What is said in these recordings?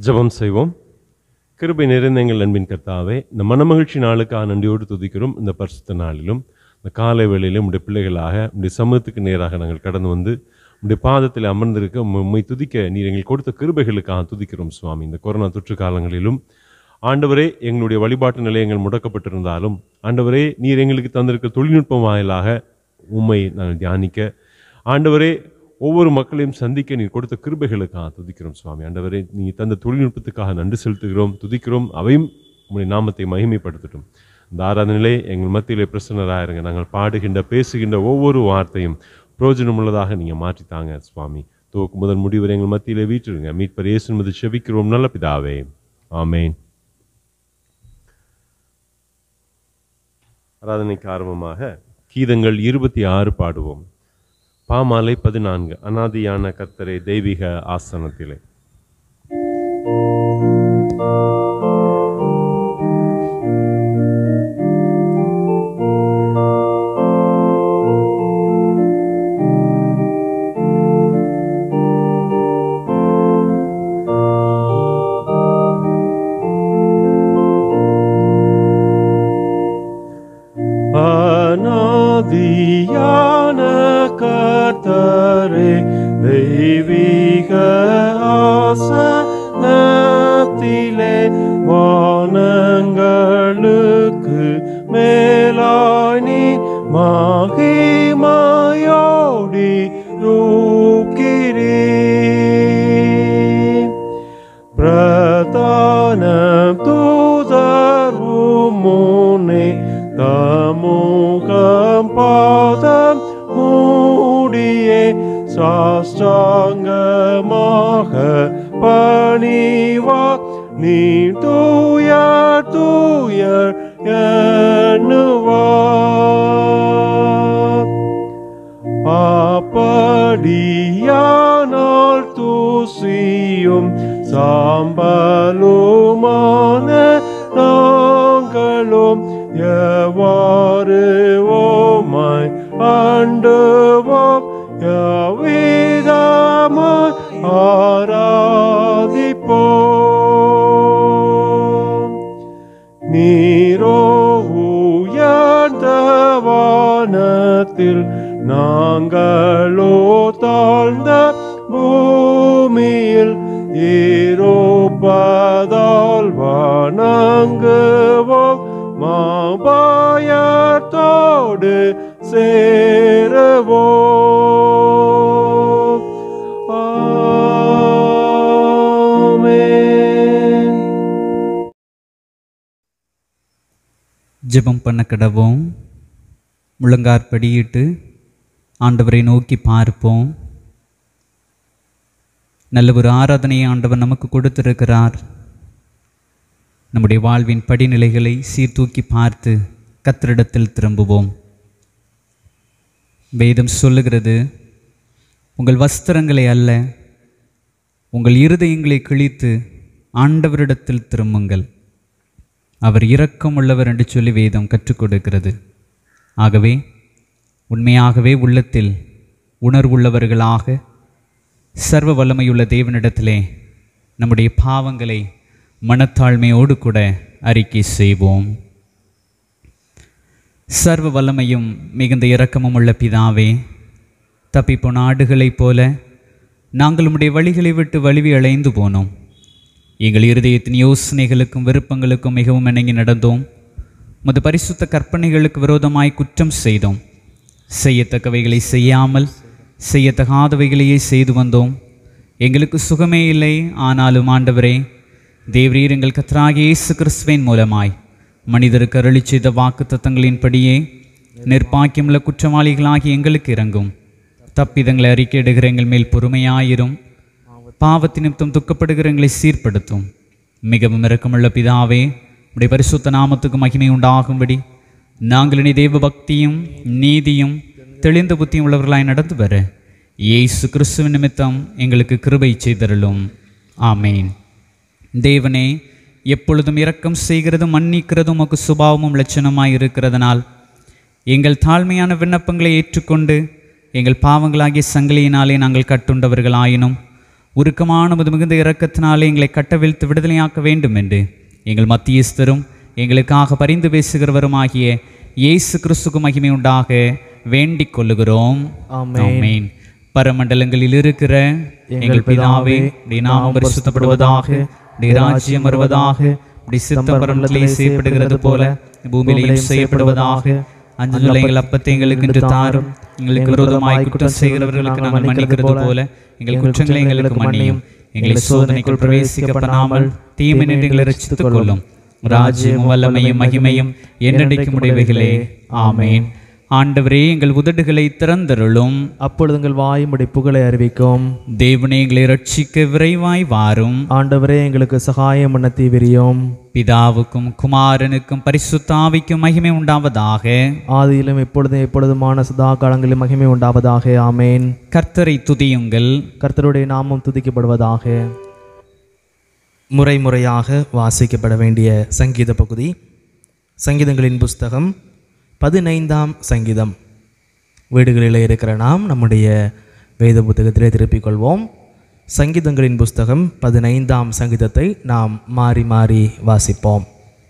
ஜெபம் செய்வோம் கிருபை நிறைந்த எங்கள் அன்பின் கர்த்தாவே இந்த மனமகிழ்ச்சி நாளுக்காக நன்றியோடு துதிக்கிறோம் இந்த பரிசுத்த நாளிலும் இந்த காலை வேளையிலும் உடைய பிள்ளைகளாக உடைய சமூகத்துக்கு நேராக நாங்கள் கடந்து வந்து உடைய பாதத்தில் அமர்ந்திருக்க உம்மை- உம்மை துதிக்க நீர் எங்களுக்கு கொடுத்த கிருபைகளுக்காக துதிக்கிறோம் சுவாமி இந்த கொரோனா தொற்று காலங்களிலும் ஆண்டவரே எங்களுடைய வழிபாட்டு நிலையங்கள் முடக்கப்பட்டிருந்தாலும் ஆண்டவரே நீர் எங்களுக்கு தந்திருக்க தொழில்நுட்பம் வாயிலாக உம்மை நாங்கள் தியானிக்க ஆண்டவரே ஒவ்வொரு மக்களையும் சந்திக்க நீர் கொடுத்த கிருபைகளுக்காக துதிக்கிறோம் சுவாமி ஆண்டவரே நீ தந்த தொழில்நுட்பத்துக்காக நன்றி செலுத்துகிறோம் துதிக்கிறோம் அவையும் உம்முடைய நாமத்தை மகிமைப்படுத்தட்டும் இந்த ஆராதனையிலே எங்கள் மத்தியிலே பிரசன்னராயிருங்க நாங்கள் பாடுகின்ற பேசுகின்ற ஒவ்வொரு வார்த்தையும் பிரயோஜனமுள்ளதாக நீங்கள் மாற்றித்தாங்க சுவாமி துவக்கு முதல் முடிவரை எங்கள் மத்தியிலே வீற்றிருங்க மீட்பர் இயேசு மீது செபிக்கிறோம் நல்ல பிதாவே ஆமென் ஆராதனைக்கு ஆரம்பமாக கீதங்கள் இருபத்தி ஆறு பாடுவோம் பாமாலை பதினான்கு அனாதியான கர்த்தரே தெய்வீக ஆசனத்திலே அநாதியான கர்த்தரே தெய்வீக ஆசனத்திலே வானங்களுக்கு மேலாய் நீ மகிமையோடி ரூக்கிறீர் பிரதான தூதரும் முன்னே தமுகம் பாதம் மூடியே சாஷ்டாங்கமாக பணிவா நீ தூயர் தூயர் எண்ணுவார் அப்படியானால் தூசியும் சாம்பலுமான நாங்களும் எவ்வாறு ஓமாய் ஆண்டுவோம் எவ்விதமாய் ஆராதிப்போம் நீரோ உயர்ந்த வானத்தில் நாங்களோ தாழ்ந்த பூமியில் இருப்பதால் வணங்குவோம் மாபாயத்தோடு சேருவோம் ஆமென் ஜெபம் பண்ண கடவோம் முழங்கார் படியிட்டு ஆண்டவரை நோக்கி பார்ப்போம் நல்ல ஒரு ஆராதனையை ஆண்டவர் நமக்கு கொடுத்திருக்கிறார் நம்முடைய வாழ்வின் படிநிலைகளை சீர்தூக்கி பார்த்து கத்திரிடத்தில் திரும்புவோம் வேதம் சொல்லுகிறது உங்கள் வஸ்திரங்களை அல்ல உங்கள் இருதயங்களை கிழித்து ஆண்டவரிடத்தில் திரும்புங்கள் அவர் இரக்கம் உள்ளவர் என்று சொல்லி வேதம் கற்றுக் கொடுக்கிறது ஆகவே உண்மையாகவே உள்ளத்தில் உணர்வுள்ளவர்களாக சர்வ வல்லமையுள்ள தேவனிடத்திலே நம்முடைய பாவங்களை மனத்தாழ்மையோடு கூட அறிக்கை செய்வோம் சர்வ வல்லமையும் மிகுந்த இரக்கமும் உள்ள பிதாவே தப்பிப்போன ஆடுகளைப் போல நாங்கள் உம்முடைய வழிகளை விட்டு வலிவி அலைந்து போனோம் எங்கள் இருதயத்தின் யோசனைகளுக்கும் விருப்பங்களுக்கும் மிகவும் இணங்கி நடந்தோம் முது பரிசுத்த கற்பனைகளுக்கு விரோதமாய் குற்றம் செய்தோம் செய்யத்தக்கவைகளை செய்யாமல் செய்யத்தகாதவைகளையே செய்து வந்தோம் எங்களுக்கு சுகமே இல்லை ஆனாலும் ஆண்டவரே தேவரீர் எங்கள் கத்ராகிய இயேசு கிறிஸ்துவின் மூலமாய் மனிதருக்கு அருளி செய்த வாக்கு தத்தங்களின்படியே நிர்பாக்கியமுள்ள குற்றவாளிகளாகி எங்களுக்கு இறங்கும் தப்பிதங்களை அறிக்கையிடுகிற எங்கள் மேல் பொறுமையாயிரும் பாவத்தின் நிமித்தம் துக்கப்படுகிற எங்களை சீர்படுத்தும் மிகவும் இரக்கமுள்ள பிதாவே உடைய பரிசுத்த நாமத்துக்கு மகிமை உண்டாகும்படி நாங்கள் இனி தெய்வ பக்தியும் நீதியும் தெளிந்த புத்தியும் உள்ளவர்களாய் நடந்து வர இயேசு கிறிஸ்துவின் நிமித்தம் எங்களுக்கு கிருபை செய்தருளும் ஆமேன் தேவனே எப்பொழுதும் இரக்கம் செய்கிறதும் மன்னிக்கிறதும் உமக்கு சுபாவமும் லட்சணமாய் இருக்கிறதனால் எங்கள் தாழ்மையான விண்ணப்பங்களை ஏற்றுக்கொண்டு எங்கள் பாவங்களாகிய சங்கிலியினாலே நாங்கள் கட்டுண்டவர்களாயினும் உருக்கமான முது மிகுந்த இரக்கத்தினாலே எங்களை கட்டவிழ்த்து விடுதலையாக்க வேண்டும் என்று எங்கள் மத்தியஸ்தரும் எங்களுக்காக பரிந்து பேசுகிறவருமாகிய இயேசு கிறிஸ்துக்கு மகிமை உண்டாக வேண்டிக் கொள்ளுகிறோம் ஆமென் பரமண்டலங்களில் இருக்கிற எங்கள் பிதாவே உடைய நாமம் பரிசுத்தப்படுவதாக உடைய ராஜ்யம் வருவதாக உடைய சித்தம் பரமண்டலத்திலே செய்யப்படுகிறது போல பூமியிலையும் செய்யப்படுவதாக அஞ்சு நிலைகள் அப்பத்தை எங்களுக்கு இன்று தாரும் எங்களுக்கு விரோதமாய் குற்றம் செய்கிறவர்களுக்கு நாங்கள் மன்னிக்கிறது போல எங்கள் குற்றங்களை எங்களுக்கு மன்னியும் எங்களை சோதனைக்குள் பிரவேசிக்க பண்ணாமல் தீமை நின்று எங்களை ரட்சித்துக் கொள்ளும் ராஜ்யம் வல்லமையும் மகிமையும் என்னடிக்கும் உடையவைகளே ஆமேன் ஆண்டவரே எங்கள் உதடுகளை திறந்தருளும் அப்பொழுது எங்கள் வாயுமுடைய புகழை அறிவிக்கும் தேவனே எங்களை ரட்சிக்க விரைவாய் வாரும் ஆண்டவரே எங்களுக்கு சகாயம் பண்ண தீவிரியும் பிதாவுக்கும் குமாரனுக்கும் பரிசுத்தாவிக்கும் மகிமை உண்டாவதாக ஆதியிலும் எப்பொழுதும் எப்பொழுதுமான சதா காலங்களிலும் மகிமை உண்டாவதாக ஆமேன் கர்த்தரை துதியுங்கள் கர்த்தருடைய நாமம் துதிக்கப்படுவதாக முறை முறையாக வாசிக்கப்பட வேண்டிய சங்கீத பகுதி சங்கீதங்களின் புஸ்தகம் பதினைந்தாம் சங்கீதம் வீடுகளில் இருக்கிற நாம் நம்முடைய வேத புத்தகத்திலே திருப்பிக் கொள்வோம் சங்கீதங்களின் புஸ்தகம் பதினைந்தாம் சங்கீதத்தை நாம் மாறி மாறி வாசிப்போம்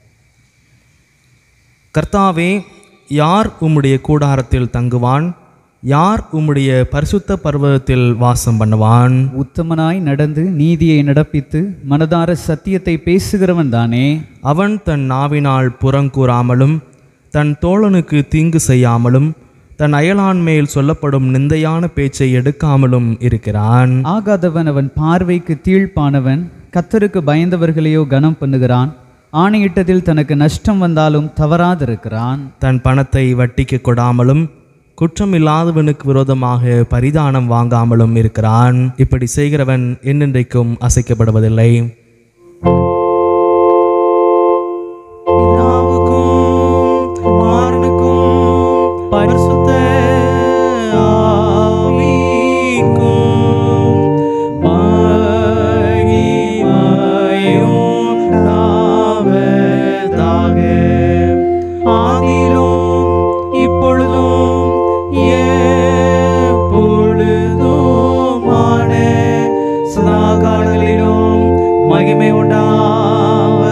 கர்த்தாவே யார் உம்முடைய கூடாரத்தில் தங்குவான் யார் உம்முடைய பரிசுத்த பர்வதத்தில் வாசம் பண்ணுவான் உத்தமனாய் நடந்து நீதியை நடப்பித்து மனதார சத்தியத்தை பேசுகிறவன் தானே அவன் தன் நாவினால் புறங்கூறாமலும் தன் தோழனுக்கு தீங்கு செய்யாமலும் தன் அயலான் மேல் சொல்லப்படும் நிந்தையான பேச்சை எடுக்காமலும் இருக்கிறான் ஆகாதவன் அவன் பார்வைக்கு தீழ்ப்பானவன் கத்தருக்கு பயந்தவர்களையோ கனம் பண்ணுகிறான் ஆணையிட்டதில் தனக்கு நஷ்டம் வந்தாலும் தவறாதிருக்கிறான் தன் பணத்தை வட்டிக்கு கொடாமலும் குற்றமில்லாதவனுக்கு விரோதமாக பரிதானம் வாங்காமலும் இருக்கிறான் இப்படி செய்கிறவன் என்னென்றைக்கும் அசைக்கப்படுவதில்லை பரிசுத்த இப்பொழுதும் எப்பொழுதுமான சதா காலங்களிலும் மகிமை உண்டாவதாக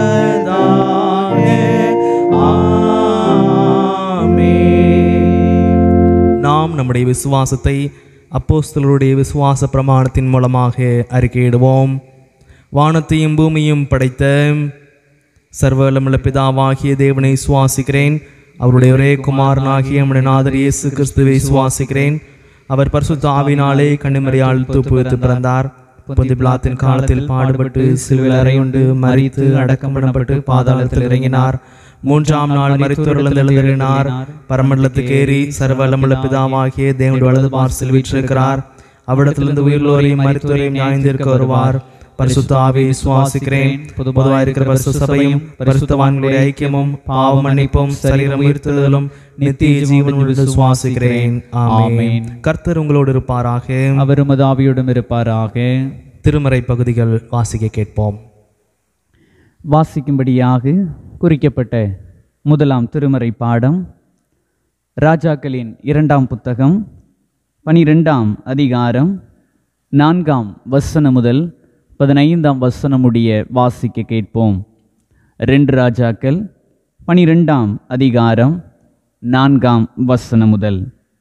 நாம் நம்முடைய விசுவாசத்தை அப்போஸ்தலருடைய விசுவாச பிரமாணத்தின் மூலமாக அறிக்கையிடுவோம் வானத்தையும் பூமியும் படைத்த சர்வலமுள்ள பிதாவாகிய தேவனை சுவாசிக்கிறேன் அவருடைய ஒரே குமாரனாகிய நம்முடைய நாதர் இயேசு கிறிஸ்துவை சுவாசிக்கிறேன் அவர் பரிசுத்த ஆவினாலே கண்ணிமறையால் தூப்பு வைத்து பிறந்தார் பொந்தி பிலாத்தின் காலத்தில் பாடுபட்டு சிலுவில் அறையுண்டு மறித்து அடக்கம் பண்ணப்பட்டு பாதாளத்தில் இறங்கினார் மூன்றாம் நாள் மறித்தோரிலிருந்து எழுந்திருந்தார் பரமண்டலத்துக்கு ஏறி சர்வலமுள்ள பிதாவாகிய தேவனுடைய வலது பார்சில் வீற்றிருக்கிறார் அவ்விடத்திலிருந்து உயிர்லோரையும் மறித்தோரையும் நியாய்ந்திருக்க வருவார் பரிசுத்த ஆவியை சுவாசிக்கிறேன் பொதுவாக இருக்கிற பரிசு சபையும் பரிசுத்தவான்களுடைய ஐக்கியமும் பாவ மன்னிப்பும் சரீரம் உயிர்த்தெழுதலும் நித்திய ஜீவன் உள்ளது சுவாசிக்கிறேன் ஆமென் கர்த்தர் உங்களோடு இருப்பாராக அவர் ஆவியோடும் இருப்பாராக திருமறை பகுதிகள் வாசிக்க கேட்போம் வாசிக்கும்படியாக குறிக்கப்பட்ட முதலாம் திருமறை பாடம் ராஜாக்களின் இரண்டாம் புத்தகம் பனிரெண்டாம் அதிகாரம் நான்காம் வசனம் முதல் பதினைந்தாம் வசனமுடைய வாசிக்க கேட்போம் ரெண்டு ராஜாக்கள் பனிரெண்டாம் அதிகாரம் நான்காம் வசனம் முதல்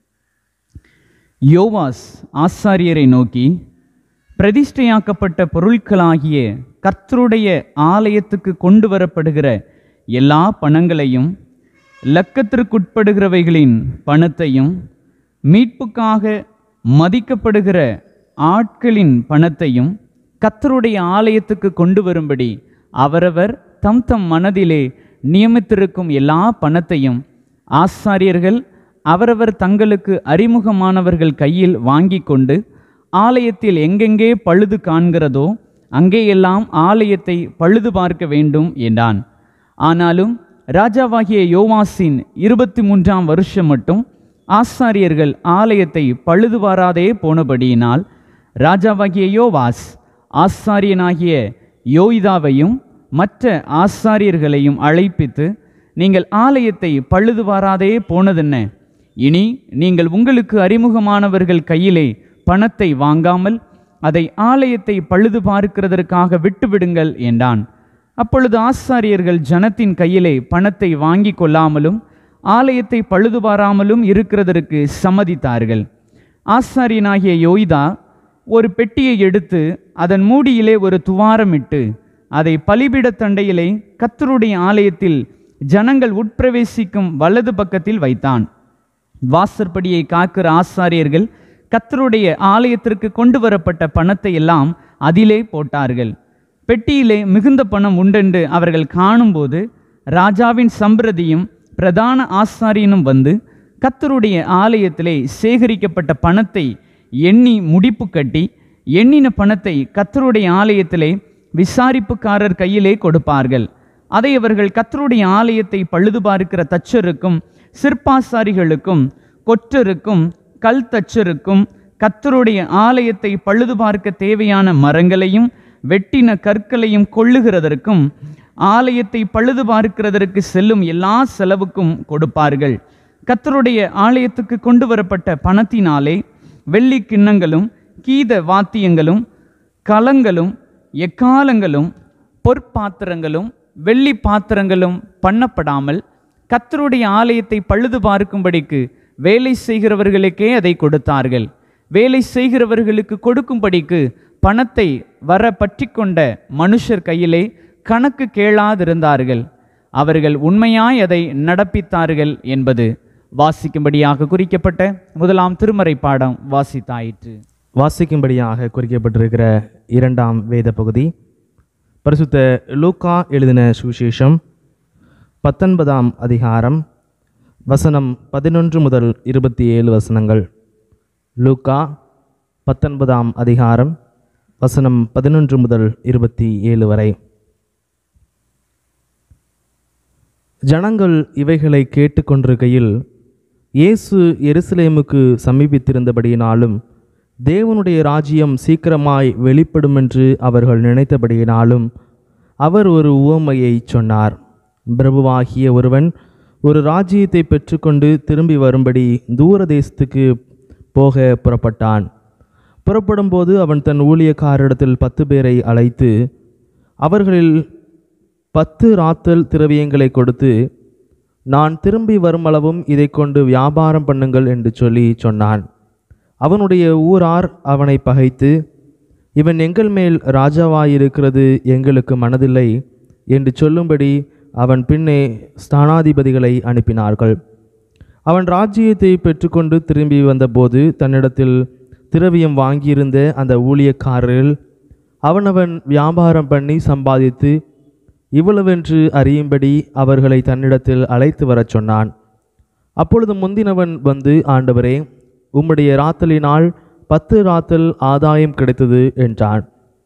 யோவாஸ் ஆசாரியரை நோக்கி பிரதிஷ்டையாக்கப்பட்ட பொருட்களாகிய கர்த்தருடைய ஆலயத்துக்கு கொண்டு வரப்படுகிற எல்லா பணங்களையும் லக்கத்திற்குட்படுகிறவைகளின் பணத்தையும் மீட்புக்காக மதிக்கப்படுகிற ஆட்களின் பணத்தையும் கர்த்தருடைய ஆலயத்துக்கு கொண்டு வரும்படி அவரவர் தம் தம் மனதிலே நியமித்திருக்கும் எல்லா பணத்தையும் ஆசாரியர்கள் அவரவர் தங்களுக்கு அறிமுகமானவர்கள் கையில் வாங்கி கொண்டு ஆலயத்தில் எங்கெங்கே பழுது காண்கிறதோ அங்கேயெல்லாம் ஆலயத்தை பழுது பார்க்க வேண்டும் என்றான் ஆனாலும் ராஜாவாகிய யோவாசின் இருபத்தி மூன்றாம் வருஷம் மட்டும் ஆசாரியர்கள் ஆலயத்தை பழுது பாராதே போனபடியினால் ராஜாவாகிய யோவாஸ் ஆசாரியனாகிய யோய்தாவையும் மற்ற ஆசாரியர்களையும் அழைப்பித்து நீங்கள் ஆலயத்தை பழுது பாராதே போனதென்ன இனி நீங்கள் உங்களுக்கு அறிமுகமானவர்கள் கையிலே பணத்தை வாங்காமல் அதை ஆலயத்தை பழுது பார்க்கிறதற்காக விட்டுவிடுங்கள் என்றான் அப்பொழுது ஆசாரியர்கள் ஜனத்தின் கையிலே பணத்தை வாங்கி கொள்ளாமலும் ஆலயத்தை பழுது பாராமலும் இருக்கிறதற்கு சம்மதித்தார்கள் ஆசாரியனாகிய யோய்தா ஒரு பெட்டியை எடுத்து அதன் மூடியிலே ஒரு துவாரமிட்டு அதை பலிபீடத் தண்டையிலே கத்தருடைய ஆலயத்தில் ஜனங்கள் உட்பிரவேசிக்கும் வலது பக்கத்தில் வைத்தான் வாசற்படியை காக்கிற ஆசாரியர்கள் கத்தருடைய ஆலயத்திற்கு கொண்டு வரப்பட்ட பணத்தை எல்லாம் அதிலே போட்டார்கள் பெட்டியிலே மிகுந்த பணம் உண்டென்று அவர்கள் காணும்போது ராஜாவின் சம்பிரதியும் பிரதான ஆசாரியனும் வந்து கத்தருடைய ஆலயத்திலே சேகரிக்கப்பட்ட பணத்தை எண்ணி முடிப்பு கட்டி எண்ணின பணத்தை கத்தருடைய ஆலயத்திலே விசாரிப்புக்காரர் கையிலே கொடுப்பார்கள் அதை அவர்கள் கத்தருடைய ஆலயத்தை பழுது பார்க்கிற தச்சருக்கும் சிற்பாசாரிகளுக்கும் கொற்றருக்கும் கல் தச்சருக்கும் கத்தருடைய ஆலயத்தை பழுது பார்க்க தேவையான மரங்களையும் வெட்டின கற்களையும் கொள்ளுகிறதற்கும் ஆலயத்தை பழுது பார்க்கிறதற்கு செல்லும் எல்லா செலவுக்கும் கொடுப்பார்கள் கத்தருடைய ஆலயத்துக்கு கொண்டு வரப்பட்ட பணத்தினாலே வெள்ளி கிண்ணங்களும் கீத வாத்தியங்களும் கலங்களும் எக்காலங்களும் பொற்பாத்திரங்களும் வெள்ளி பாத்திரங்களும் பண்ணப்படாமல் கத்தருடைய ஆலயத்தை பழுது பார்க்கும்படிக்கு வேலை செய்கிறவர்களுக்கே அதை கொடுத்தார்கள் வேலை செய்கிறவர்களுக்கு கொடுக்கும்படிக்கு பணத்தை வர பற்றி கொண்ட மனுஷர் கையிலே கணக்கு கேளாதிருந்தார்கள் அவர்கள் உண்மையாய் அதை நடப்பித்தார்கள் என்பது வாசிக்கும்படியாக குறிக்கப்பட்ட முதலாம் திருமறை பாடம் வாசித்தாயிற்று வாசிக்கும்படியாக குறிக்கப்பட்டிருக்கிற இரண்டாம் வேத பகுதி பரிசுத்த லூக்கா எழுதின சுவிசேஷம் பத்தொன்பதாம் அதிகாரம் வசனம் பதினொன்று முதல் இருபத்தி ஏழு வசனங்கள் லூக்கா பத்தொன்பதாம் அதிகாரம் வசனம் பதினொன்று முதல் இருபத்தி ஏழு வரை ஜனங்கள் இவைகளை கேட்டுக்கொண்டிருக்கையில் இயேசு எருசலேமுக்கு சமீபித்திருந்தபடியினாலும் தேவனுடைய ராஜ்யம் சீக்கிரமாய் வெளிப்படும் என்று அவர்கள் நினைத்தபடியினாலும் அவர் ஒரு உவமையை சொன்னார் பிரபுவாகிய ஒருவன் ஒரு ராஜ்யத்தை பெற்றுக்கொண்டு திரும்பி வரும்படி தூர தேசத்துக்கு போக புறப்பட்டான் புறப்படும்போது அவன் தன் ஊழியக்காரரிடத்தில் பத்து பேரை அழைத்து அவர்களில் பத்து ராத்தல் திரவியங்களை கொடுத்து நான் திரும்பி வருமளவும் இதை கொண்டு வியாபாரம் பண்ணுங்கள் என்று சொல்லி சொன்னான் அவனுடைய ஊரார் அவனை பகைத்து இவன் எங்கள் மேல் ராஜாவாயிருக்கிறது எங்களுக்கு மனதில்லை என்று சொல்லும்படி அவன் பின்னே ஸ்தானாதிபதிகளை அனுப்பினார்கள் அவன் ராஜ்யத்தை பெற்றுக்கொண்டு திரும்பி வந்தபோது தன்னிடத்தில் திரவியம் வாங்கியிருந்த அந்த ஊழியக்காரரில் அவனவன் வியாபாரம் பண்ணி சம்பாதித்து இவ்வளவென்று அறியும்படி அவர்களை தன்னிடத்தில் அழைத்து வரச் சொன்னான் அப்பொழுது முந்தினவன் வந்து ஆண்டவரே உம்முடைய ராத்தலினால் பத்து ராத்தல் ஆதாயம் கிடைத்தது என்றான்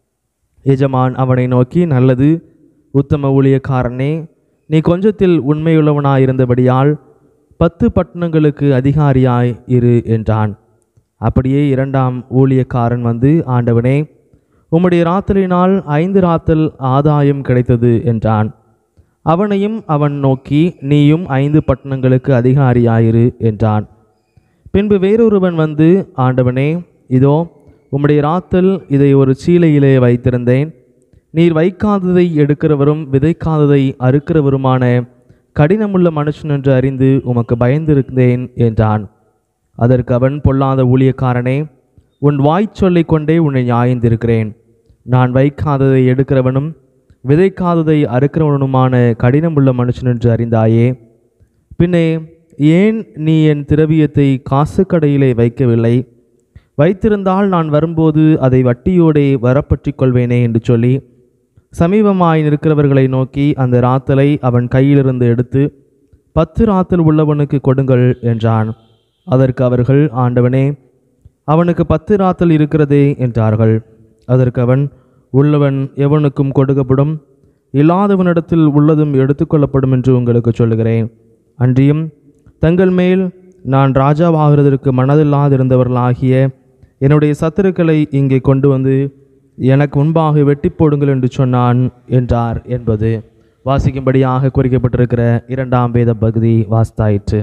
எஜமான் அவனை நோக்கி நல்லது உத்தம ஊழியக்காரனே நீ கொஞ்சத்தில் உண்மையுள்ளவனாயிருந்தபடியால் பத்து பட்டணங்களுக்கு அதிகாரியாய் இரு என்றான் அப்படியே இரண்டாம் ஊழியக்காரன் வந்து ஆண்டவனே உம்முடைய ராத்தலினால் ஐந்து ராத்தல் ஆதாயம் கிடைத்தது என்றான் அவனையும் அவன் நோக்கி நீயும் ஐந்து பட்டணங்களுக்கு அதிகாரியாயிரு என்றான் பின்பு வேறொருவன் வந்து ஆண்டவனே இதோ உம்முடைய ராத்தல் இதை ஒரு சீலையிலே வைத்திருந்தேன் நீர் வைக்காததை எடுக்கிறவரும் விதைக்காததை அறுக்கிறவருமான கடினமுள்ள மனுஷன் என்று அறிந்து உமக்கு பயந்திருந்தேன் என்றான் அதற்கு அவன் பொல்லாத ஊழியக்காரனே உன் வாய்ச் சொல்லிக் கொண்டே உன்னை நியாயந்திருக்கிறேன் நான் வைக்காததை எடுக்கிறவனும் விதைக்காததை அறுக்கிறவனுமான கடினமுள்ள மனுஷன் என்று அறிந்தாயே பின்னே ஏன் நீ என் திரவியத்தை காசுக்கடையிலே வைக்கவில்லை வைத்திருந்தால் நான் வரும்போது அதை வட்டியோடே வரப்பற்றிக் கொள்வேனே என்று சொல்லி சமீபமாய் நிற்கிறவர்களை நோக்கி அந்த ராத்தலை அவன் கையிலிருந்து எடுத்து பத்து ராத்தல் உள்ளவனுக்கு கொடுங்கள் என்றான் அதற்கு அவர்கள் ஆண்டவனே அவனுக்கு பத்து ராத்தல் இருக்கிறதே என்றார்கள் அதற்கு அவன் உள்ளவன் எவனுக்கும் கொடுக்கப்படும் இல்லாதவனிடத்தில் உள்ளதும் எடுத்துக்கொள்ளப்படும் என்று உங்களுக்கு சொல்லுகிறேன் அன்றியும் தங்கள் மேல் நான் ராஜாவாகிறதற்கு மனதில்லாதிருந்தவர்களாகிய என்னுடைய சத்துருக்களை இங்கே கொண்டு வந்து எனக்கு முன்பாக வெட்டி போடுங்கள் என்று சொன்னான் என்றார் என்பது வாசிக்கும்படியாக குறிக்கப்பட்டிருக்கிற இரண்டாம் வேத பகுதி வாஸ்தாயிற்று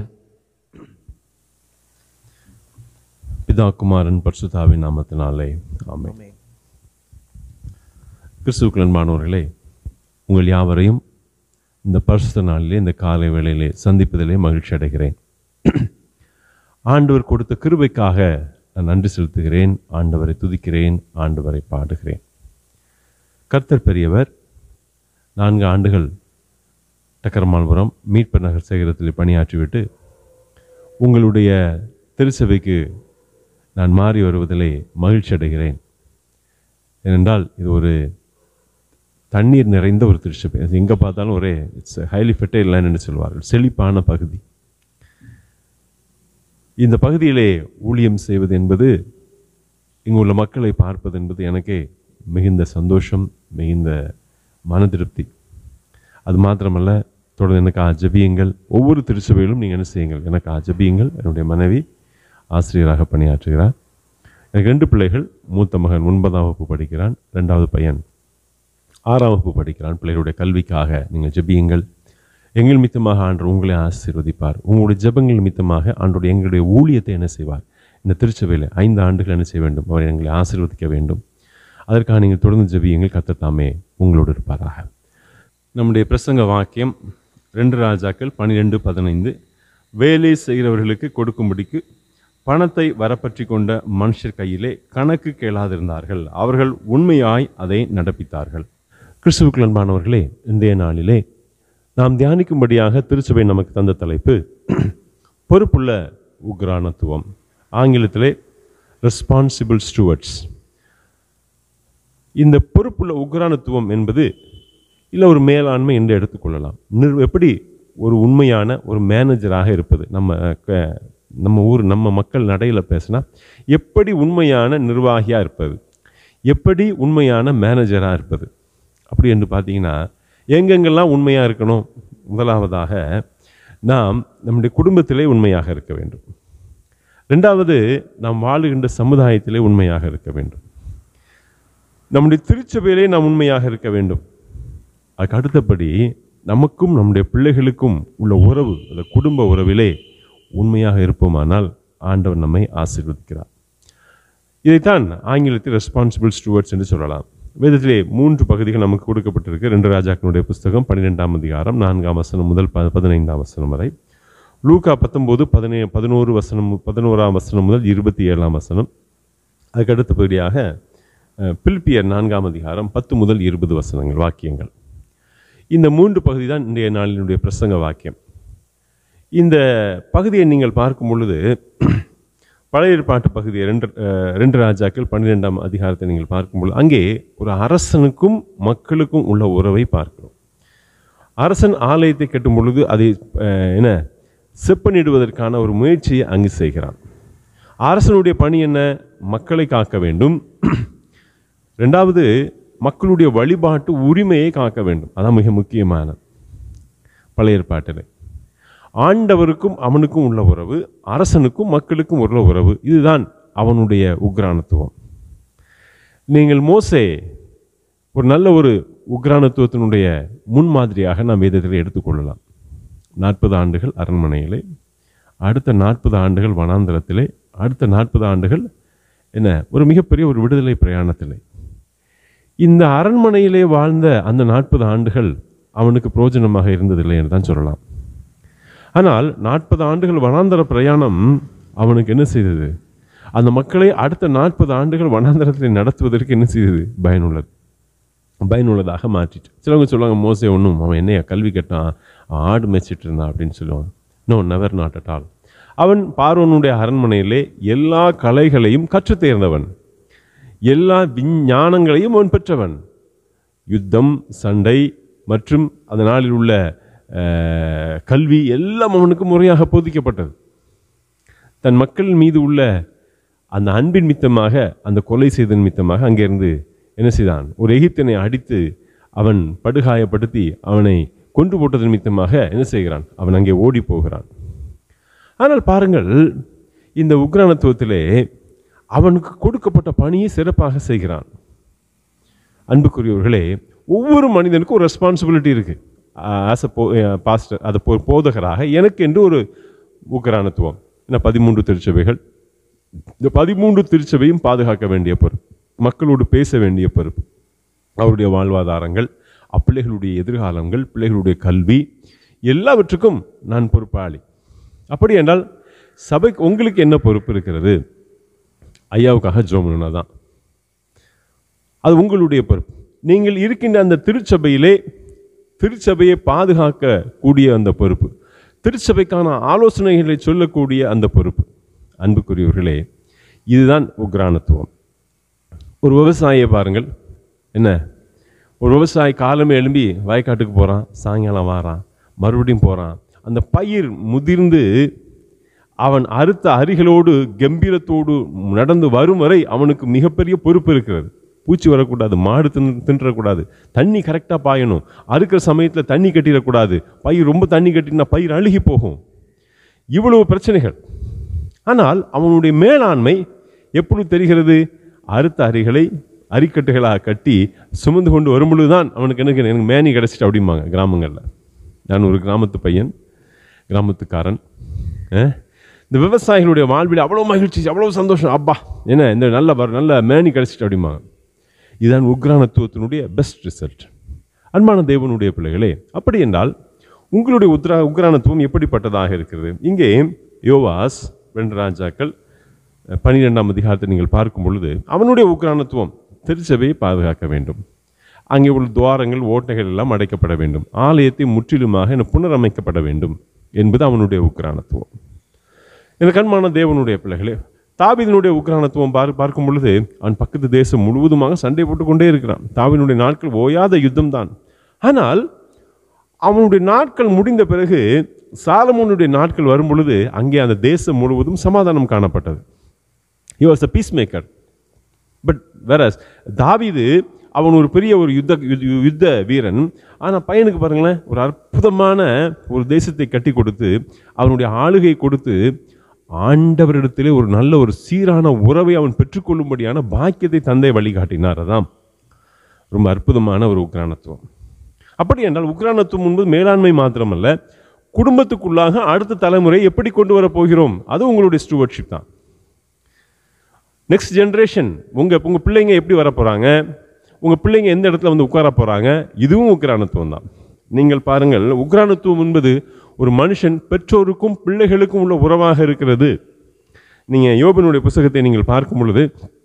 பிதா குமாரன் பரிசுத்தாவின் நாமத்தினாலே ஆமென் கிறிஸ்துவுக்கு அன்பானவர்களே உங்கள் யாவரையும் இந்த பரிசுத்த நாளிலே இந்த காலை வேளையிலே சந்திப்பதிலே மகிழ்ச்சி அடைகிறேன் ஆண்டவர் கொடுத்த கிருபைக்காக நான் நன்றி செலுத்துகிறேன் ஆண்டவரை துதிக்கிறேன் ஆண்டவரை பாடுகிறேன் கர்த்தர் பெரியவர் நான்கு ஆண்டுகள் டக்கரமால்புரம் மீட்பர் நகர் சேகரத்தில் பணியாற்றிவிட்டு உங்களுடைய திருச்சபைக்கு நான் மாறி வருவதிலே மகிழ்ச்சி அடைகிறேன் ஏனென்றால் இது ஒரு தண்ணீர் நிறைந்த ஒரு திருச்சபை அது எங்கே பார்த்தாலும் ஒரே இட்ஸ் ஹைலி ஃபெர்டைல் லேண்ட் என்று சொல்வார்கள் செழிப்பான பகுதி இந்த பகுதியிலே ஊழியம் செய்வது என்பது இங்கு உள்ள மக்களை பார்ப்பது என்பது எனக்கே மிகுந்த சந்தோஷம் மிகுந்த மன திருப்தி அது மாத்திரமல்ல தொடர்ந்து எனக்கு ஆஜபியுங்கள் ஒவ்வொரு திருச்சபையிலும் நீங்கள் என்ன செய்யுங்கள் எனக்கு ஆஜபியுங்கள் என்னுடைய மனைவி ஆசிரியராக பணியாற்றுகிறார் எனக்கு ரெண்டு பிள்ளைகள் மூத்த மகன் ஒன்பதாம் வகுப்பு படிக்கிறான் ரெண்டாவது பையன் ஆறாம் வகுப்பு படிக்கிறான் பிள்ளைகளுடைய கல்விக்காக நீங்கள் ஜெபியுங்கள் எங்கள் நிமித்தமாக ஆண்டு உங்களை ஆசீர்வதிப்பார் உங்களுடைய ஜெபங்கள் நிமித்தமாக ஆண்டோடைய எங்களுடைய ஊழியத்தை என்ன செய்வார் இந்த திருச்சபையில் ஐந்து ஆண்டுகள் என்ன செய்ய வேண்டும் அவர் எங்களை ஆசீர்வதிக்க வேண்டும் அதற்காக நீங்கள் தொடர்ந்து ஜெபியுங்கள் கர்த்தர் தாமே உங்களோடு இருப்பாராக நம்முடைய பிரசங்க வாக்கியம் ரெண்டு ராஜாக்கள் பன்னிரெண்டு பதினைந்து வேலை செய்கிறவர்களுக்கு கொடுக்கும்படிக்கு பணத்தை வரப்பற்றி கொண்ட மனுஷர் கையிலே கணக்கு கேளாதிருந்தார்கள் அவர்கள் உண்மையாய் அதை நடப்பித்தார்கள் கிறிஸ்துவுக்கு அன்பானவர்களே இன்றைய நாளிலே நாம் தியானிக்கும்படியாக திருச்சபை நமக்கு தந்த தலைப்பு பொறுப்புள்ள உக்ரானத்துவம் ஆங்கிலத்திலே ரெஸ்பான்சிபிள் ஸ்டூவர்ட்ஸ் இந்த பொறுப்புள்ள உக்ரானத்துவம் என்பது இல்லை ஒரு மேலாண்மை என்று எடுத்துக்கொள்ளலாம் நிர் எப்படி ஒரு உண்மையான ஒரு மேனேஜராக இருப்பது நம்ம க- நம்ம ஊர் நம்ம மக்கள் நடையில் பேசினா எப்படி உண்மையான நிர்வாகியாக இருப்பது எப்படி உண்மையான மேனேஜராக இருப்பது அப்படி என்று பார்த்தீங்கன்னா எங்கெங்கெல்லாம் உண்மையாக இருக்கணும் முதலாவதாக நாம் நம்முடைய குடும்பத்திலே உண்மையாக இருக்க வேண்டும் ரெண்டாவது நாம் வாழுகின்ற சமுதாயத்திலே உண்மையாக இருக்க வேண்டும் நம்முடைய திருச்சபையிலே நாம் உண்மையாக இருக்க வேண்டும் அதுக்கு அடுத்தபடி நமக்கும் நம்முடைய பிள்ளைகளுக்கும் உள்ள உறவு அந்த குடும்ப உறவிலே உண்மையாக இருப்போமானால் ஆண்டவர் நம்மை ஆசீர்வதிக்கிறார் இதைத்தான் ஆங்கிலத்தில் ரெஸ்பான்சிபிள் ஸ்டூவர்ட்ஸ் என்று சொல்லலாம் வேதத்திலே மூன்று பகுதிகள் நமக்கு கொடுக்கப்பட்டிருக்கு ரெண்டு ராஜாக்களுடைய புஸ்தகம் பன்னிரெண்டாம் அதிகாரம் நான்காம் வசனம் முதல் ப- பதினைந்தாம் வசனம் வரை லூக்கா பத்தொம்போது பதினே பதினோரு வசனம் பதினோராம் வசனம் முதல் இருபத்தி ஏழாம் வசனம் அதுக்கு அடுத்தபடியாக அஹ், பிலிப்பியர் நான்காம் அதிகாரம் பத்து முதல் இருபது வசனங்கள் வாக்கியங்கள் இந்த மூன்று பகுதி தான் இன்றைய நாளினுடைய பிரசங்க வாக்கியம் இந்த பகுதியை நீங்கள் பார்க்கும் பொழுது பழைய ஏற்பாட்டு பகுதியை ரெண்டு அஹ், ரெண்டு ராஜாக்கள் பன்னிரெண்டாம் அதிகாரத்தை நீங்கள் பார்க்கும்பொழுது அங்கே ஒரு அரசனுக்கும் மக்களுக்கும் உள்ள உறவை பார்க்கிறோம் அரசன் ஆலயத்தை கட்டும் பொழுது அதை அஹ், என்ன செப்பனிடுவதற்கான ஒரு முயற்சியை அங்கு செய்கிறான் அரசனுடைய பணி என்ன மக்களை காக்க வேண்டும் ரெண்டாவது மக்களுடைய வழிபாட்டு உரிமையை காக்க வேண்டும் அதான் மிக முக்கியமான பழைய ஏற்பாட்டில் ஆண்டவருக்கும் அவனுக்கும் உள்ள உறவு அரசனுக்கும் மக்களுக்கும் உள்ள உறவு இதுதான் அவனுடைய உக்ரானத்துவம் நீங்கள் மோசே ஒரு நல்ல ஒரு உக்ரானத்துவத்தினுடைய முன்மாதிரியாக நாம் வேதத்தில் எடுத்துக்கொள்ளலாம் நாற்பது ஆண்டுகள் அரண்மனையிலே அடுத்த நாற்பது ஆண்டுகள் வனாந்தரத்திலே அடுத்த நாற்பது ஆண்டுகள் என்ன ஒரு மிகப்பெரிய ஒரு விடுதலை பிரயாணத்திலே இந்த அரண்மனையிலே வாழ்ந்த அந்த நாற்பது ஆண்டுகள் அவனுக்கு பிரயோஜனமாக இருந்ததில்லை என்று தான் சொல்லலாம் ஆனால் நாற்பது ஆண்டுகள் வனாந்தர பிரயாணம் அவனுக்கு என்ன செய்தது அந்த மக்களை அடுத்த நாற்பது ஆண்டுகள் வனாந்தரத்தில் நடத்துவதற்கு என்ன செய்தது பயனுள்ளது பயனுள்ளதாக மாற்றிட்டு சிலவங்க சொல்லுவாங்க மோசே ஒன்றும் அவன் என்னைய கல்வி கட்டான் அவன் ஆடு மேய்ச்சிட்டு இருந்தான் அப்படின்னு சொல்லுவான் no never not at all அவன் பார்வனுடைய அரண்மனையிலே எல்லா கலைகளையும் கற்றுத் தேர்ந்தவன் எல்லா விஞ்ஞானங்களையும் அவன் பெற்றவன் யுத்தம் சண்டை மற்றும் அந்த நாளில் உள்ள அஹ், கல்வி எல்லாம் அவனுக்கு முறையாக போதிக்கப்பட்டது தன் மக்கள் மீது உள்ள அந்த அன்பின் மித்தமாக அந்த கொலை செய்தன் மித்தமாக அங்கிருந்து என்ன செய்தான் ஒரு எகிப்தினை அடித்து அவன் படுகாயப்படுத்தி அவனை கொன்று போட்டதன் மித்தமாக என்ன செய்கிறான் அவன் அங்கே ஓடி போகிறான் ஆனால் பாருங்கள் இந்த உக்ரானத்துவத்திலே அவனுக்கு கொடுக்கப்பட்ட பணியை சிறப்பாக செய்கிறான் அன்புக்குரியவர்களே ஒவ்வொரு மனிதனுக்கும் ஒரு ரெஸ்பான்சிபிலிட்டி இருக்கு ஆஸ் அ பாஸ்டர் அது போ போதகராக எனக்கு என்று ஒரு உக்கரானத்துவம் என்ன பதிமூன்று திருச்சபைகள் இந்த பதிமூன்று திருச்சபையும் பாதுகாக்க வேண்டிய பொறுப்பு மக்களோடு பேச வேண்டிய பொறுப்பு அவருடைய வாழ்வாதாரங்கள் அப்பிள்ளைகளுடைய எதிர்காலங்கள் பிள்ளைகளுடைய கல்வி எல்லாவற்றுக்கும் நான் பொறுப்பாளி அப்படி என்றால் சபைக்கு உங்களுக்கு என்ன பொறுப்பு இருக்கிறது ஐயாவுக்காக ஜோமனுனா தான் அது உங்களுடைய பொறுப்பு நீங்கள் இருக்கின்ற அந்த திருச்சபையிலே திருச்சபையை பாதுகாக்க கூடிய அந்த பொறுப்பு திருச்சபைக்கான ஆலோசனைகளை சொல்லக்கூடிய அந்த பொறுப்பு அன்புக்குரியவர்களே இதுதான் உக்ரானத்துவம் ஒரு விவசாயியை பாருங்கள் என்ன ஒரு விவசாயி காலமே எழும்பி வயக்காட்டுக்கு போகிறான் சாயங்காலம் வாரான் மறுபடியும் போகிறான் அந்த பயிர் முதிர்ந்து அவன் அறுத்த அரிகளோடு கம்பீரத்தோடு நடந்து வரும் வரை அவனுக்கு மிகப்பெரிய பொறுப்பு இருக்கிறது பூச்சி வரக்கூடாது மாடு தின் தின்றக்கூடாது தண்ணி கரெக்டாக பாயணும் அறுக்கிற சமயத்தில் தண்ணி கட்டிடக்கூடாது பயிர் ரொம்ப தண்ணி கட்டினா பயிர் அழுகி போகும் இவ்வளவு பிரச்சனைகள் ஆனால் அவனுடைய மேலாண்மை எப்படி தெரிகிறது அறுத்த அரிகளை அரிக்கட்டுகளாக கட்டி சுமந்து கொண்டு வரும்பொழுதுதான் அவனுக்கு எனக்கு எனக்கு மேனி கிடச்சிட்டு அப்படிம்பாங்க கிராமங்களில் நான் ஒரு கிராமத்து பையன் கிராமத்துக்காரன் அஹ், இந்த விவசாயிகளுடைய வாழ்வில் அவ்வளோ மகிழ்ச்சி அவ்வளோ சந்தோஷம் அப்பா என்ன இந்த நல்ல வர நல்ல மேனி கிடச்சிட்டு அப்படிம்பாங்க இதுதான் உக்ரானத்துவத்தினுடைய பெஸ்ட் ரிசல்ட் அன்பான தேவனுடைய பிள்ளைகளே அப்படி என்றால் உங்களுடைய உத்ரா உக்ரானத்துவம் எப்படிப்பட்டதாக இருக்கிறது இங்கே யோவாஸ் ரெண்டு ராஜாக்கள் பனிரெண்டாம் அதிகாரத்தை நீங்கள் பார்க்கும் பொழுது அவனுடைய உக்ரானத்துவம் திருச்சபையை பாதுகாக்க வேண்டும் அங்கே உள்ள துவாரங்கள் ஓட்டைகள் எல்லாம் அடைக்கப்பட வேண்டும் ஆலயத்தை முற்றிலுமாக என புனரமைக்கப்பட வேண்டும் என்பது அவனுடைய உக்ரானத்துவம் என கண்மான தேவனுடைய பிள்ளைகளே தாவீதினுடைய உக்ரானத்துவம் பார் பார்க்கும் பொழுது அவன் பக்கத்து தேசம் முழுவதுமாக சண்டை போட்டுக் கொண்டே இருக்கிறான் தாவீதினுடைய நாட்கள் ஓயாத யுத்தம் தான் ஆனால் அவனுடைய நாட்கள் முடிந்த பிறகு சாலமோனுடைய நாட்கள் வரும் பொழுது அங்கே அந்த தேசம் முழுவதும் சமாதானம் காணப்பட்டது he was a peacemaker but வேற தாவீது அவன் ஒரு பெரிய ஒரு யுத்த யுத்த- யுத்த வீரன் ஆனால் பையனுக்கு பாருங்களேன் ஒரு அற்புதமான ஒரு தேசத்தை கட்டி கொடுத்து அவனுடைய ஆளுகை கொடுத்து ஆண்டவரிடத்திலே ஒரு நல்ல ஒரு சீரான உறவை அவன் பெற்றுக்கொள்ளும்படியான பாக்கியத்தை தந்தை வழிகாட்டினார் அதான் ரொம்ப அற்புதமான ஒரு உக்ரானத்துவம் அப்படி என்றால் உக்ரானத்துவம் என்பது மேலாண்மை மாத்திரமல்ல குடும்பத்துக்குள்ளாக அடுத்த தலைமுறை எப்படி கொண்டு வரப் போகிறோம் அது உங்களுடைய ஸ்டூவர்ட்ஷிப் தான் நெக்ஸ்ட் ஜென்ரேஷன் உங்கள் உங்கள் பிள்ளைங்க எப்படி வர போகிறாங்க உங்கள் பிள்ளைங்க எந்த இடத்துல வந்து உட்கார போகிறாங்க இதுவும் உக்ரானத்துவம் தான் நீங்கள் பாருங்கள் உக்ரானத்துவம் என்பது ஒரு மனுஷன் பெற்றோருக்கும் பிள்ளைகளுக்கும் உள்ள உறவாக இருக்கிறது நீங்கள் யோபனுடைய புஸ்தகத்தை நீங்கள் பார்க்கும் பொழுது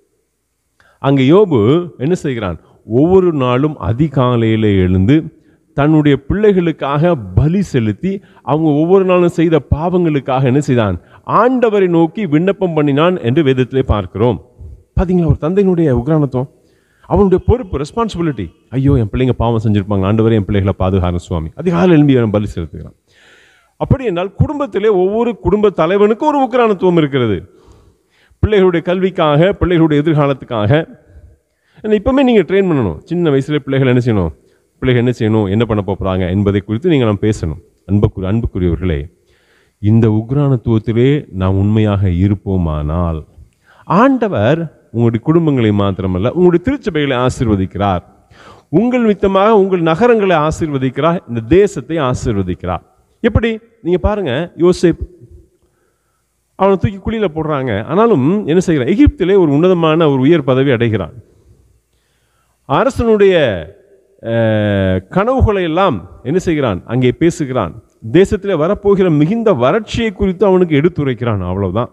அங்கே யோபு என்ன செய்கிறான் ஒவ்வொரு நாளும் அதிகாலையில் எழுந்து தன்னுடைய பிள்ளைகளுக்காக பலி செலுத்தி அவங்க ஒவ்வொரு நாளும் செய்த பாவங்களுக்காக என்ன செய்தான் ஆண்டவரை நோக்கி விண்ணப்பம் பண்ணினான் என்று வேதத்திலே பார்க்கிறோம் பாத்தீங்களா ஒரு தந்தையினுடைய உக்ரானத்துவம் அவனுடைய பொறுப்பு ரெஸ்பான்சிபிலிட்டி ஐயோ என் பிள்ளைங்க பாவம் செஞ்சிருப்பாங்க ஆண்டவரே என் பிள்ளைகளை பாதுகாரம் சுவாமி அதிகாலை எழும்பி அவன் பலி செலுத்துகிறான் அப்படி என்றால் குடும்பத்திலே ஒவ்வொரு குடும்ப தலைவனுக்கும் ஒரு உக்ரானத்துவம் இருக்கிறது பிள்ளைகளுடைய கல்விக்காக பிள்ளைகளுடைய எதிர்காலத்துக்காக ஏன்னா இப்பவுமே நீங்கள் ட்ரெயின் பண்ணணும் சின்ன வயசுல பிள்ளைகள் என்ன செய்யணும் பிள்ளைகள் என்ன செய்யணும் என்ன பண்ண போகிறாங்க என்பதை குறித்து நீங்கள் நாம் பேசணும் அன்புக்குரிய அன்புக்குரியவர்களே இந்த உக்ரானத்துவத்திலே நாம் உண்மையாக இருப்போமானால் ஆண்டவர் உங்களுடைய குடும்பங்களை மாத்திரமல்ல உங்களுடைய திருச்சபைகளை ஆசீர்வதிக்கிறார் உங்கள் மித்தமாக உங்கள் நகரங்களை ஆசீர்வதிக்கிறார் இந்த தேசத்தை ஆசீர்வதிக்கிறார் எப்படி நீங்க பாருங்க யோசேப் அவனை தூக்கி குழியில போடுறாங்க ஆனாலும் என்ன செய்கிறான் எகிப்திலே ஒரு உன்னதமான ஒரு உயர் பதவி அடைகிறான் அரசனுடைய அஹ், கனவுகளை எல்லாம் என்ன செய்கிறான் அங்கே பேசுகிறான் தேசத்திலே வரப்போகிற மிகுந்த வறட்சியை குறித்து அவனுக்கு எடுத்துரைக்கிறான் அவ்வளவுதான்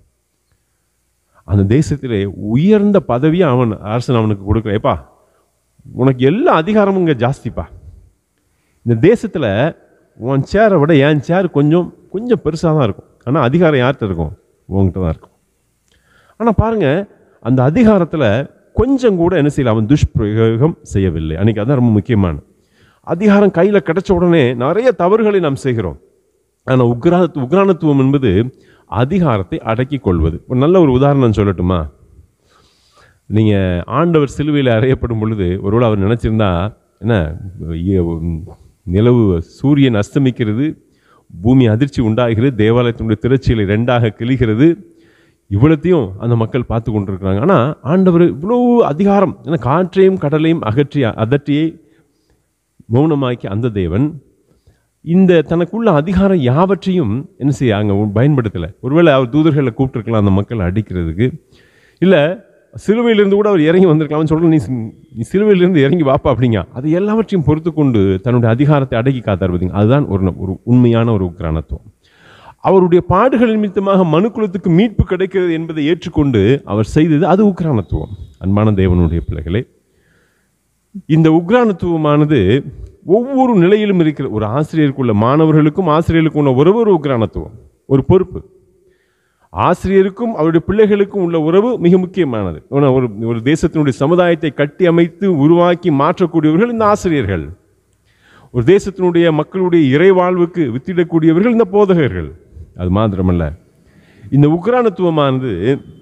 அந்த தேசத்திலே உயர்ந்த பதவியை அவன் அரசன் அவனுக்கு கொடுக்குறான் ஏப்பா உனக்கு எல்லா அதிகாரமும் இங்கே ஜாஸ்திப்பா இந்த தேசத்தில் உன் சேரை விட என் சேர் கொஞ்சம் கொஞ்சம் பெருசாக தான் இருக்கும் ஆனால் அதிகாரம் யார்கிட்ட இருக்கும் உன்கிட்ட தான் இருக்கும் ஆனால் பாருங்க அந்த அதிகாரத்தில் கொஞ்சம் கூட என்ன செய்யல அவன் துஷ்பிரயோகம் செய்யவில்லை அன்னைக்கு அதான் ரொம்ப முக்கியமான அதிகாரம் கையில் கிடைச்ச உடனே நிறைய தவறுகளை நாம் செய்கிறோம் ஆனால் உக்ரா உக்ரானத்துவம் என்பது அதிகாரத்தை அடக்கிக் கொள்வது ஒரு நல்ல ஒரு உதாரணம் சொல்லட்டுமா நீங்கள் ஆண்டவர் சிலுவையில் அறையப்படும் பொழுது ஒருவேளை அவர் நினச்சிருந்தா என்ன இ- நிலவு சூரியன் அஸ்தமிக்கிறது பூமி அதிர்ச்சி உண்டாகிறது தேவாலயத்தினுடைய திரைச்சீலை ரெண்டாக கிழிகிறது இவ்வளத்தையும் அந்த மக்கள் பார்த்து கொண்டிருக்கிறாங்க ஆனால் ஆண்டவர் இவ்வளோ அதிகாரம் ஏன்னா காற்றையும் கடலையும் அகற்றி அதற்றியை மௌனமாக்கி அந்த தேவன் இந்த தனக்குள்ள அதிகாரம் யாவற்றையும் என்ன செய்ய அங்கே பயன்படுத்தலை ஒருவேளை அவர் தூதர்களை கூப்பிட்டுருக்கலாம் அந்த மக்களை அடிக்கிறதுக்கு இல்லை சிலுவையிலிருந்து கூட அவர் இறங்கி வந்திருக்கலாம் சொல்ற நீ சி- நீ சிலுவையிலிருந்து இறங்கி வாப்பா அப்படிங்க அது எல்லாவற்றையும் பொறுத்து கொண்டு தன்னுடைய அதிகாரத்தை அடக்கி காத்தார் பார்த்தீங்க அதுதான் ஒரு ந- ஒரு உண்மையான ஒரு உக்ரானத்துவம் அவருடைய பாடுகள் நிமித்தமாக மனுக்குலத்துக்கு மீட்பு கிடைக்கிறது என்பதை ஏற்றுக்கொண்டு அவர் செய்தது அது உக்ரானத்துவம் அன்பான தேவனுடைய பிள்ளைகளே இந்த உக்ரானத்துவமானது ஒவ்வொரு நிலையிலும் இருக்கிற ஒரு ஆசிரியருக்குள்ள மாணவர்களுக்கும் ஆசிரியர்களுக்கும் உள்ள உறவு ஒரு உக்ரானத்துவம் ஒரு பொறுப்பு ஆசிரியருக்கும் அவருடைய பிள்ளைகளுக்கும் உள்ள உறவு மிக முக்கியமானது ஏன்னா, ஒரு ஒரு தேசத்தினுடைய சமுதாயத்தை கட்டி அமைத்து உருவாக்கி மாற்றக்கூடியவர்கள் இந்த ஆசிரியர்கள் ஒரு தேசத்தினுடைய மக்களுடைய இறைவாழ்வுக்கு வித்திடக்கூடியவர்கள் இந்த போதகர்கள் அது மாத்திரமல்ல இந்த உக்ரானத்துவமானது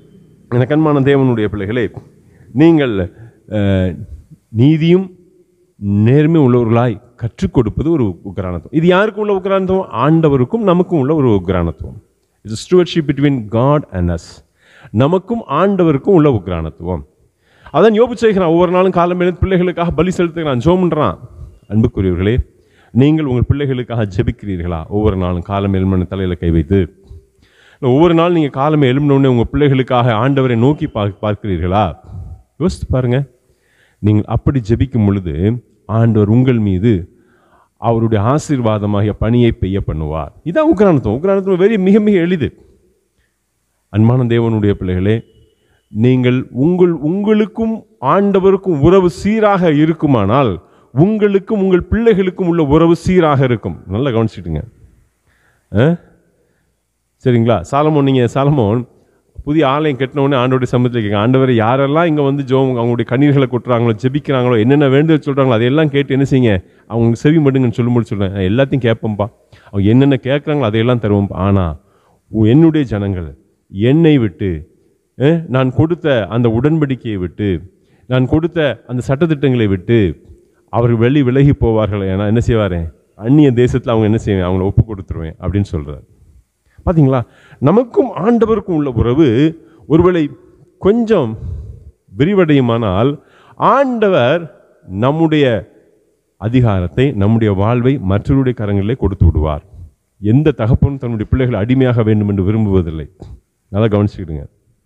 என கண்மான தேவனுடைய பிள்ளைகளே நீங்கள் அஹ், நீதியும் நேர்மை உள்ளவர்களாய் கற்றுக் கொடுப்பது ஒரு உக்ரானத்துவம் இது யாருக்கும் உள்ள உக்ரானத்துவம் ஆண்டவருக்கும் நமக்கும் உள்ள ஒரு உக்ரானத்துவம் it's stewardship between God and us நமக்கும் ஆண்டவருக்கும் உள்ள உக்ரானத்துவம் அதான் யோபு செய்கிறான் ஒவ்வொரு நாளும் காலம் எழுந்து பிள்ளைகளுக்காக பலி செலுத்துகிறான் ஜோம்ன்றான் அன்புக்குரியவர்களே நீங்கள் உங்கள் பிள்ளைகளுக்காக ஜெபிக்கிறீர்களா ஒவ்வொரு நாளும் காலம் எழுமன தலையில் கை வைத்து இல்லை ஒவ்வொரு நாள் நீங்கள் காலமே எழும்பினோடனே உங்கள் பிள்ளைகளுக்காக ஆண்டவரை நோக்கி பார்க்க பார்க்கிறீர்களா யோசித்து பாருங்க நீங்கள் அப்படி ஜெபிக்கும் பொழுது ஆண்டவர் உங்கள் மீது அவருடைய ஆசீர்வாதமாகிய பணியை பெய்ய பண்ணுவார் இதான் உக்ரானத்துவம் உக்ரானத்துவம் வெரி மிக மிக எளிது அன்பான தேவனுடைய பிள்ளைகளே நீங்கள் உங்கள் உங்களுக்கும் ஆண்டவருக்கும் உறவு சீராக இருக்குமானால் உங்களுக்கும் உங்கள் பிள்ளைகளுக்கும் உள்ள உறவு சீராக இருக்கும் நல்லா கவனிச்சிட்டுங்க ஆ? சரிங்களா சாலமோன் நீங்கள் சாலமோன் புதிய ஆலயம் கட்டினவுடனே ஆண்டோடைய சமூகத்தில் கேட்க ஆண்டவர் யாரெல்லாம் இங்கே வந்து ஜோ அவங்களுடைய கண்ணீர்களை கொட்டுறாங்களோ ஜெபிக்கிறாங்களோ என்னென்ன வேண்டுதல் சொல்கிறாங்களோ அதையெல்லாம் கேட்டு என்ன செய்யுங்க அவங்க செவி மடுங்கன்னு சொல்லும்போது சொல்கிறேன் நான் எல்லாத்தையும் கேட்பேன்ப்பா அவங்க என்னென்ன கேட்குறாங்களோ அதையெல்லாம் தருவோம்ப்பா ஆனால் என்னுடைய ஜனங்கள் என்னை விட்டு அஹ், நான் கொடுத்த அந்த உடன்படிக்கையை விட்டு நான் கொடுத்த அந்த சட்டத்திட்டங்களை விட்டு அவர்கள் வெளி விலகி போவார்கள் ஏன்னா என்ன செய்வாரேன் அந்நிய தேசத்தில் அவங்க என்ன செய்வேன் அவங்கள ஒப்பு கொடுத்துருவேன் அப்படின்னு சொல்கிறார் பாத்தீங்களா நமக்கும் ஆண்டவருக்கும் உள்ள உறவு ஒருவேளை கொஞ்சம் விரிவடையுமானால் ஆண்டவர் நம்முடைய அதிகாரத்தை நம்முடைய வாழ்வை மற்றவருடைய கரங்களிலே கொடுத்து விடுவார் எந்த தகப்பனும் தன்னுடைய பிள்ளைகளை அடிமையாக வேண்டும் என்று விரும்புவதில்லை நல்லா கவனிச்சுக்கிடுங்க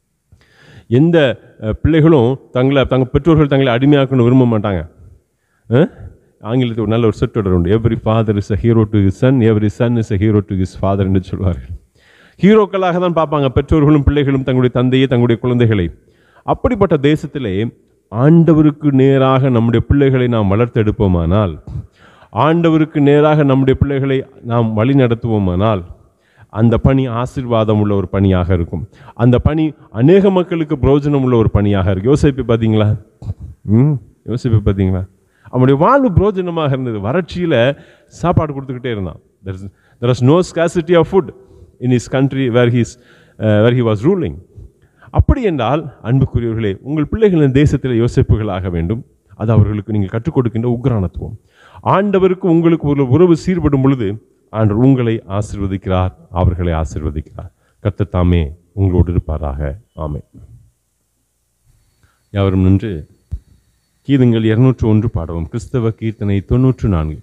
எந்த அஹ், பிள்ளைகளும் தங்களை தங்க பெற்றோர்கள் தங்களை அடிமையாக்கணும்னு விரும்ப மாட்டாங்க அஹ்? ஆங்கிலத்தில் ஒரு நல்ல ஒரு சொற்றொடர் உண்டு every father is a hero to his son every son is a hero to his father என்று சொல்வார்கள் ஹீரோக்களாக தான் பார்ப்பாங்க பெற்றோர்களும் பிள்ளைகளும் தங்களுடைய தந்தையை தங்களுடைய குழந்தைகளை அப்படிப்பட்ட தேசத்திலே ஆண்டவருக்கு நேராக நம்முடைய பிள்ளைகளை நாம் வளர்த்தெடுப்போமானால் ஆண்டவருக்கு நேராக நம்முடைய பிள்ளைகளை நாம் வழி நடத்துவோமானால் அந்த பணி ஆசீர்வாதம் உள்ள ஒரு பணியாக இருக்கும் அந்த பணி அநேக மக்களுக்கு பிரயோஜனம் உள்ள ஒரு பணியாக இருக்கும் யோசிப்பு பார்த்தீங்களா ம் யோசிப்பு பார்த்தீங்களா அவனுடைய வாழ்வு பிரயோஜனமாக இருந்தது வறட்சியில் சாப்பாடு கொடுத்துக்கிட்டே இருந்தான் there is no scarcity of food in is country where he's where he was ruling அப்படி என்றால் அன்புக்குரியவர்களே உங்கள் பிள்ளைகளின் தேசத்தில் யோசிப்புகளாக வேண்டும் அது அவர்களுக்கு நீங்கள் கற்றுக் கொடுக்கின்ற உக்ரானத்துவம் ஆண்டவருக்கு உங்களுக்கு ஒரு உறவு சீர்படும் பொழுது ஆண்டவர் உங்களை ஆசீர்வதிக்கிறார் அவர்களை ஆசீர்வதிக்கிறார் கர்த்தர் தாமே உங்களோடு இருப்பாராக ஆமென் யாவரும் நின்று கீதங்கள் இருநூற்று ஒன்று பாடவும் கிறிஸ்தவ கீர்த்தனை தொன்னூற்று நான்கு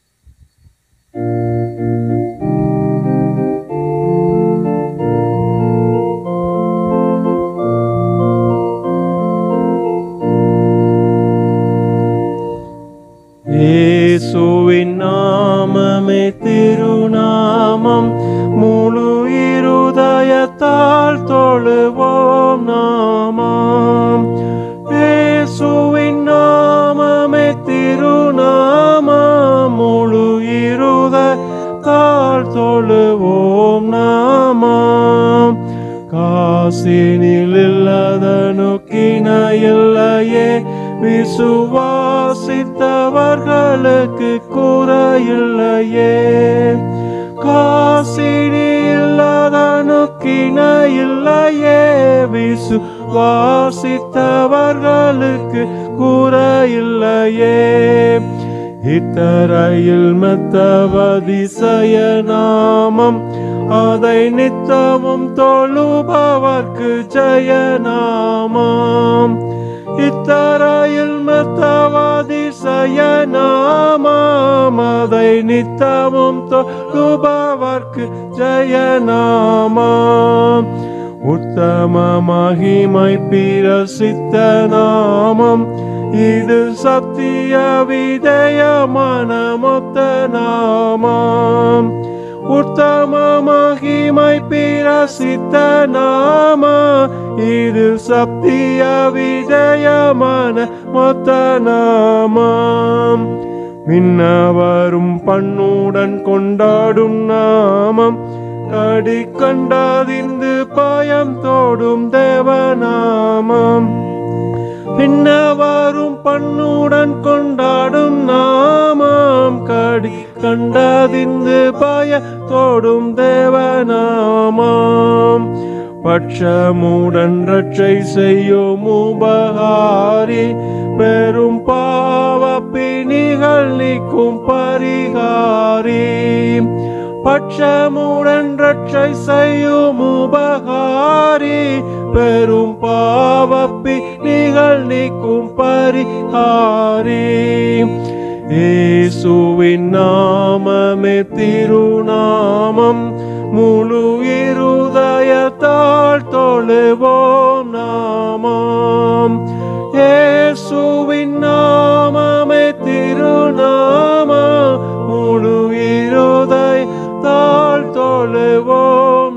இயேசுவின் நாமமே திருநாமம் முழு இருதயத்தால் தொழுவோம் நாமம் இயேசுவின் நாமமே திருநாமம் முழு இருதயத்தால் தொழுவோம் நாமம் காசினில் இல்லதனுக்கின இல்லையே விசுவாசித்தவர்களுக்கு குறையில்லையே காசினி இல்லதனுக்கின இல்லையே விசுவாசித்தவர்களுக்கு குறையில்லையே இத்தரையில் மெத்தவதிசய நாமம் அதை நித்தமும் தொழுபவர்க்கு ஜெயநாமம் இத்தரையில் மெத்தவதிசய நாமம் அதை நித்தமும் தொழுபவர்க்கு ஜெயநாமம் உத்தம மகிமை பிரசித்த நாமம் இது சத்திய விதயமான மொத்த நாமம் உத்தம மகிமை பிரசித்த நாம இது சத்திய விஜயமான மொத்த நாமம் மின்னவரும் பண்ணுடன் கொண்டாடும் நாமம் கடி கண்டாதிந்து பாயம் தோடும் தேவநாமம் பின்னவரும் பண்ணுடன் கொண்டாடும் நாமம் கடி கண்டாதிந்து பாய தோடும் தேவநாமம் பட்சமுடன் ரட்சை செய்யும் உபகாரி பெரும் பாவ பிணிகள் நீக்கும் பரிகாரி பட்சமுடன் ரட்சை செய்யும் உபகாரி பெரும் பாவப்பி நிகழ் நீக்கும் பரிகாரி இயேசுவின் நாமமே திருநாமம் முழு இருதயத்தால் தொழுவோம் நாமம் இயேசுவின் நாமமே திருநாம முழு இருதயத்தால் தொழுவோம்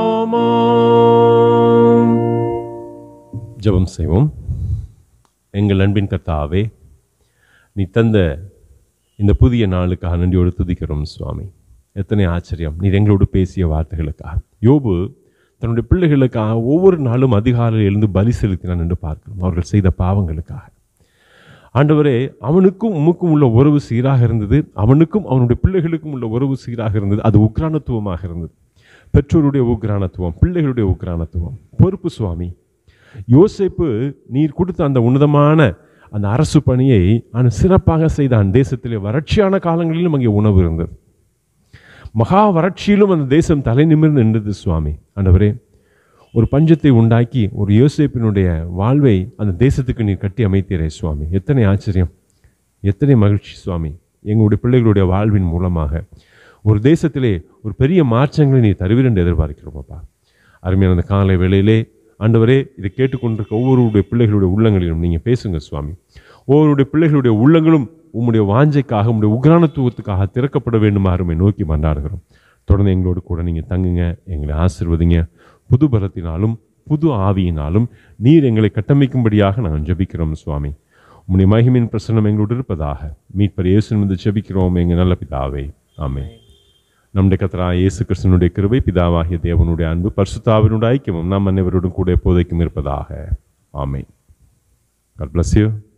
நாமம் ஜெபம் செய்வோம் எங்கள் அன்பின் கர்த்தாவே நீ தந்த இந்த புதிய நாளுக்காக நன்றியோடு துதிக்கிறோம் சுவாமி எத்தனை ஆச்சரியம் நீர் எங்களோடு பேசிய வார்த்தைகளுக்காக யோபு தன்னுடைய பிள்ளைகளுக்காக ஒவ்வொரு நாளும் அதிகாலையில் எழுந்து பலி செலுத்தினான் என்று பார்க்கிறோம் அவர்கள் செய்த பாவங்களுக்காக ஆண்டவரே அவனுக்கும் உமக்கும் உள்ள உறவு சீராக இருந்தது அவனுக்கும் அவனுடைய பிள்ளைகளுக்கும் உள்ள உறவு சீராக இருந்தது அது உக்ரானத்துவமாக இருந்தது பெற்றோருடைய உக்ரானத்துவம் பிள்ளைகளுடைய உக்ரானத்துவம் பொறுப்பு சுவாமி யோசேப்பு நீர் கொடுத்த அந்த உன்னதமான அந்த அரசு பணியை அவன் சிறப்பாக செய்தான் தேசத்திலே வறட்சியான காலங்களிலும் அங்கே உணவு இருந்தது மகா வறட்சியிலும் அந்த தேசம் தலை நிமிர்ந்து நின்றது சுவாமி ஆண்டவரே ஒரு பஞ்சத்தை உண்டாக்கி ஒரு யோசேப்பினுடைய வாழ்வை அந்த தேசத்துக்கு நீர் கட்டி அமைத்தீரே சுவாமி எத்தனை ஆச்சரியம் எத்தனை மகிழ்ச்சி சுவாமி எங்களுடைய பிள்ளைகளுடைய வாழ்வின் மூலமாக ஒரு தேசத்திலே ஒரு பெரிய மாற்றங்களை நீ தருவீர் என்று எதிர்பார்க்கிறோம் அப்பா அருமையான அந்த காலை வேளையிலே ஆண்டவரே இதை கேட்டுக்கொண்டிருக்க ஒவ்வொருடைய பிள்ளைகளுடைய உள்ளங்களிலும் நீங்கள் பேசுங்க சுவாமி ஒவ்வொருடைய பிள்ளைகளுடைய உள்ளங்களும் உம்முடைய வாஞ்சைக்காக உம்முடைய உக்ரானத்துவத்துக்காக திறக்கப்பட வேண்டுமாறுமே நோக்கி மன்றாடுகிறோம் தொடர்ந்து எங்களோடு கூட நீங்கள் தங்குங்க எங்களை ஆசிர்வதிங்க புது பலத்தினாலும் புது ஆவியினாலும் நீர் எங்களை கட்டமைக்கும்படியாக நாங்கள் ஜெபிக்கிறோம் சுவாமி உம்முடைய மகிமின் பிரசன்னம் எங்களோடு இருப்பதாக மீட்பர் இயேசு வந்து ஜெபிக்கிறோம் எங்கள் நல்ல பிதாவே ஆமென் நம்முடைய கத்தரா இயேசு கிறிஸ்தனுடைய கிருபை பிதாவாகிய தேவனுடைய அன்பு பரிசுத்தாவினுடைய ஐக்கியமும் நாம் அனைவரோடும் கூட எப்போதைக்கும் இருப்பதாக ஆமென் God bless you.